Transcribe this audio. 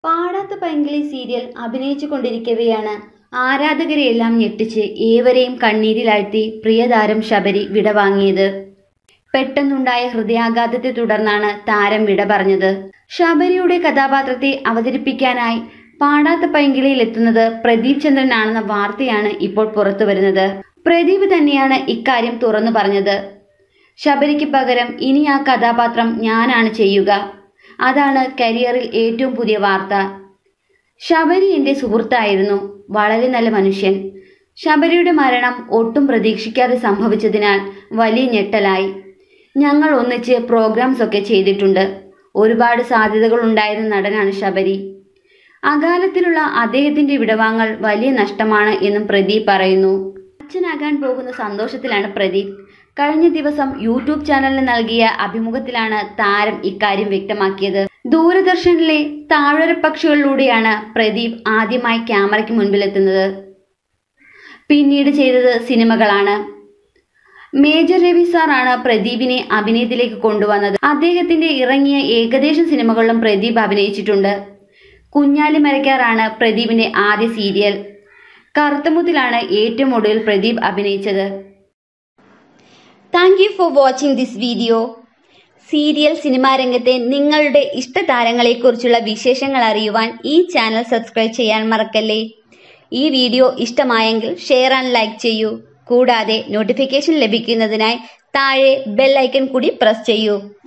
പാടാത്ത പൈങ്കിളി serial അഭിനയിച്ചു കൊണ്ടിരിക്കവെയാണ് ആരാധകരെയെല്ലാം ഞെട്ടിച്ച് ഏവരെയും കണ്ണീരിലാഴ്ത്തി പ്രിയതാരം ശബരി വിടവാങ്ങിയത് പെട്ടെന്നുണ്ടായ ഹൃദയാഘാതത്തെ തുടർന്നാണ് താരം വിട പറഞ്ഞത് ശബരിയുടെ കഥാപാത്രത്തെ അവതരിപ്പിക്കാനായി പാടാത്ത പൈങ്കിളിയിൽ എത്തുന്നത് പ്രദീപ് ചന്ദ്രനാണെന്ന വാർത്തയാണ് ഇപ്പോൾ പുറത്തു വരുന്നത് പ്രദീപ് തന്നെയാണ് ഇക്കാര്യം തുറന്നു പറഞ്ഞത് ശബരിക്ക് പകരം ഇനി ആ കഥാപാത്രം ഞാനാണ് ചെയ്യുക അതാണ് കരിയറിൽ ഏറ്റവും പുതിയ വാർത്ത ശബരി എൻ്റെ സുഹൃത്തായിരുന്നു വളരെ നല്ല മനുഷ്യൻ ശബരിയുടെ മരണം ഒട്ടും പ്രതീക്ഷിക്കാതെ സംഭവിച്ചതിനാൽ വലിയ ഞെട്ടലായി ഞങ്ങൾ ഒന്നിച്ച് പ്രോഗ്രാംസ് ഒക്കെ ചെയ്തിട്ടുണ്ട് ഒരുപാട് സാധ്യതകൾ ഉണ്ടായിരുന്ന നടനാണ് ശബരി അകാലത്തിലുള്ള അദ്ദേഹത്തിന്റെ വിടവാങ്ങൽ വലിയ നഷ്ടമാണ് എന്നും പ്രദീപ് പറയുന്നു അച്ഛനാകാൻ പോകുന്ന സന്തോഷത്തിലാണ് പ്രദീപ് കഴിഞ്ഞ ദിവസം യൂട്യൂബ് ചാനലിന് നൽകിയ അഭിമുഖത്തിലാണ് താരം ഇക്കാര്യം വ്യക്തമാക്കിയത് ദൂരദർശനിലെ താഴ്വര പക്ഷികളിലൂടെയാണ് പ്രദീപ് ആദ്യമായി ക്യാമറയ്ക്ക് മുൻപിലെത്തുന്നത് പിന്നീട് ചെയ്തത് സിനിമകളാണ് മേജർ രവി സാറാണ് പ്രദീപിനെ അഭിനയത്തിലേക്ക് കൊണ്ടുവന്നത് അദ്ദേഹത്തിന്റെ ഇറങ്ങിയ ഏകദേശം സിനിമകളിലും പ്രദീപ് അഭിനയിച്ചിട്ടുണ്ട് കുഞ്ഞാലി മരക്കാറാണ് പ്രദീപിന്റെ ആദ്യ സീരിയൽ കറുത്തമുത്തിലാണ് ഏറ്റവും ഒടുവിൽ പ്രദീപ് അഭിനയിച്ചത് thank you for watching this video serial cinema രംഗത്തെ നിങ്ങളുടെ ഇഷ്ടതാരങ്ങളെക്കുറിച്ചുള്ള വിശേഷങ്ങൾ അറിയുവാൻ ഈ ചാനൽ സബ്സ്ക്രൈബ് ചെയ്യാൻ മറക്കല്ലേ ഈ വീഡിയോ ഇഷ്ടമായെങ്കിൽ ഷെയർ ആൻഡ് ലൈക്ക് ചെയ്യൂ കൂടാതെ നോട്ടിഫിക്കേഷൻ ലഭിക്കുന്നതിനായി താഴെ ബെൽ ഐക്കൺ കൂടി പ്രസ് ചെയ്യൂ